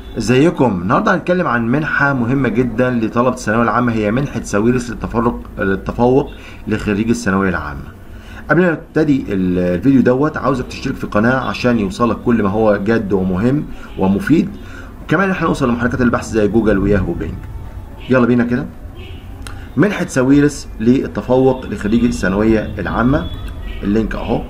ازيكم النهارده هنتكلم عن منحه مهمه جدا لطلبه الثانويه العامه هي منحه ساويرس للتفرق للتفوق لخريج الثانويه العامه قبل ما نبتدي ال- الفيديو دوت عاوزك تشترك في القناه عشان يوصلك كل ما هو جد ومهم ومفيد وكمان احنا نوصل لمحركات البحث زي جوجل وياهو وبينج يلا بينا كده منحه ساويرس للتفوق لخريج الثانويه العامه اللينك اهو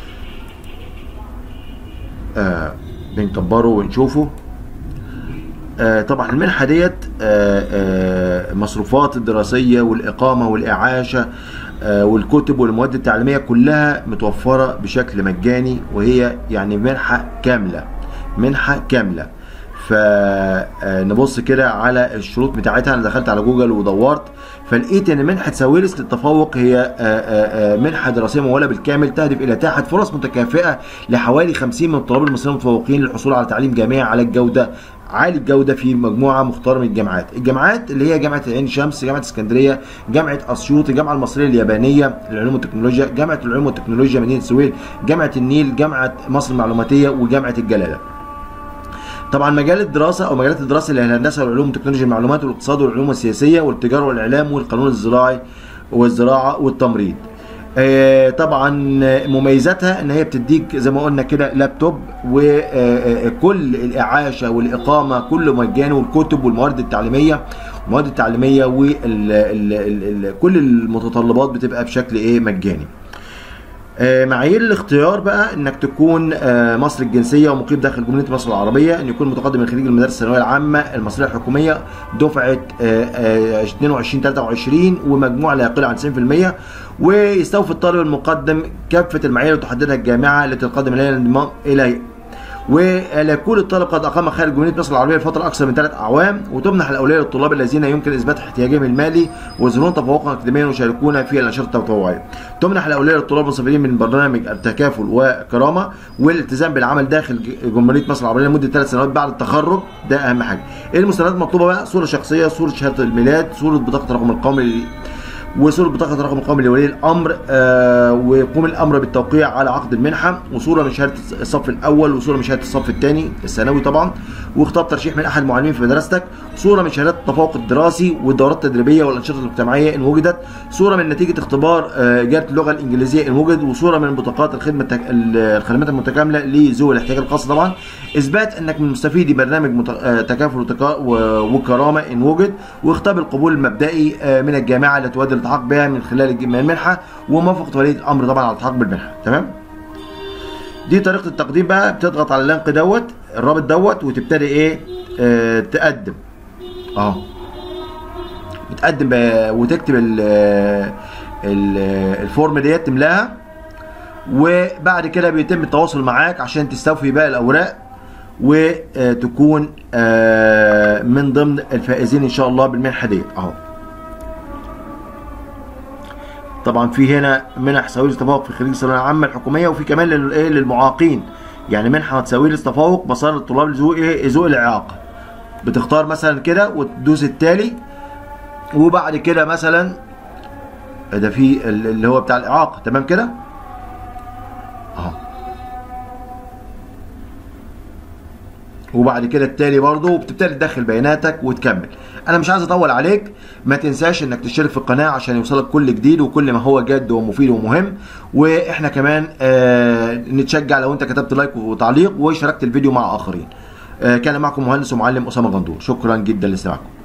آه بنكبره ونشوفه آه، طبعا المنحه ديت آه، آه، مصروفات الدراسيه والاقامه والاعاشه آه، والكتب والمواد التعليميه كلها متوفره بشكل مجاني وهي يعني منحه كامله منحه كامله فنبص كده على الشروط بتاعتها انا دخلت على جوجل ودورت فلقيت ان منحه ساويرس للتفوق هي آه، آه، آه، منحه دراسيه مموله بالكامل تهدف الى اتاحه فرص متكافئه لحوالي 50 من الطلاب المصريين المتفوقين للحصول على تعليم جامعي على الجوده عالي الجوده في مجموعه مختاره من الجامعات، الجامعات اللي هي جامعه عين شمس، جامعه اسكندريه، جامعه اسيوط، الجامعه المصريه اليابانيه للعلوم والتكنولوجيا، جامعه العلوم والتكنولوجيا مدينه سويل، جامعه النيل، جامعه مصر المعلوماتيه وجامعه الجلاله. طبعا مجال الدراسه او مجالات الدراسه اللي هي الهندسه والعلوم وتكنولوجيا المعلومات والاقتصاد والعلوم السياسيه والتجاره والاعلام والقانون الزراعي والزراعه والتمريض. آه، طبعا مميزاتها ان هي بتديك زي ما قلنا كده لابتوب وكل الاعاشه والاقامه كله مجاني والكتب والمواد التعليميه المواد التعليميه وكل المتطلبات بتبقى بشكل ايه مجاني. آه، معايير الاختيار بقى انك تكون آه، مصري الجنسيه ومقيم داخل جمهوريه مصر العربيه ان يكون متقدم من خريج المدارس الثانويه العامه المصريه الحكوميه دفعه آه، آه، 22 23 ومجموع لا يقل عن 90% ويستوفي الطالب المقدم كافه المعايير اللي تحددها الجامعه التي تقدم اليها الانضمام اليه وليكون الطالب قد اقام خارج جمهوريه مصر العربيه لفتره اكثر من ثلاث اعوام وتمنح الاولويه للطلاب الذين يمكن اثبات احتياجهم المالي ويظهرون تفوقا اكاديميا ويشاركون في الانشطه التطوعيه. تمنح الاولويه للطلاب المستفيدين من برنامج التكافل وكرامه والالتزام بالعمل داخل ج- جمهوريه مصر العربيه لمده ثلاث سنوات بعد التخرج ده اهم حاجه. ايه المستندات المطلوبه بقى؟ صوره شخصيه، صوره شهاده الميلاد، صوره بطاقه الرقم القومي وصورة بطاقة الرقم القومي لولي الأمر آه ويقوم الأمر بالتوقيع على عقد المنحة وصورة من شهادة الصف الأول وصورة من شهادة الصف الثاني الثانوي طبعا وخطاب ترشيح من أحد المعلمين في مدرستك صورة من شهادات التفوق الدراسي والدورات التدريبية والأنشطة المجتمعية إن وجدت صورة من نتيجة اختبار آه جارة اللغة الإنجليزية إن وجد وصورة من بطاقات الخدمة التك... الخدمات المتكاملة لذوي الاحتياجات الخاصة طبعا إثبات أنك من مستفيدي برنامج مت... آه تكافل وتكا... و... وكرامة إن وجد وخطاب القبول المبدئي آه من الجامعة التي تود الالتحاق بها من خلال الج- من المنحة وموافقة ولي الأمر طبعا على الالتحاق بالمنحة تمام دي طريقة التقديم بقى بتضغط على اللينك دوت الرابط دوت وتبتدي ايه آه تقدم اهو بتقدم ب- وتكتب ال ال الفورم ديت تملاها وبعد كده بيتم التواصل معاك عشان تستوفي باقي الاوراق وتكون آه، من ضمن الفائزين ان شاء الله بالمنحه ديت اهو طبعا في هنا منح ساويرس تفوق في خريج الثانويه العامه الحكوميه وفي كمان لل- ايه للمعاقين يعني منحه ساويرس تفوق مسار الطلاب لذوي ايه ذوي الاعاقه بتختار مثلا كده وتدوس التالي وبعد كده مثلا ده في ال- اللي هو بتاع الاعاقه تمام كده اهو وبعد كده التالي برضه وبتبتدي تدخل بياناتك وتكمل انا مش عايز اطول عليك ما تنساش انك تشترك في القناه عشان يوصلك كل جديد وكل ما هو جد ومفيد ومهم واحنا كمان آه نتشجع لو انت كتبت لايك وتعليق وشاركت الفيديو مع اخرين آه كان معكم مهندس ومعلم اسامه غندور شكرا جدا لاستماعكم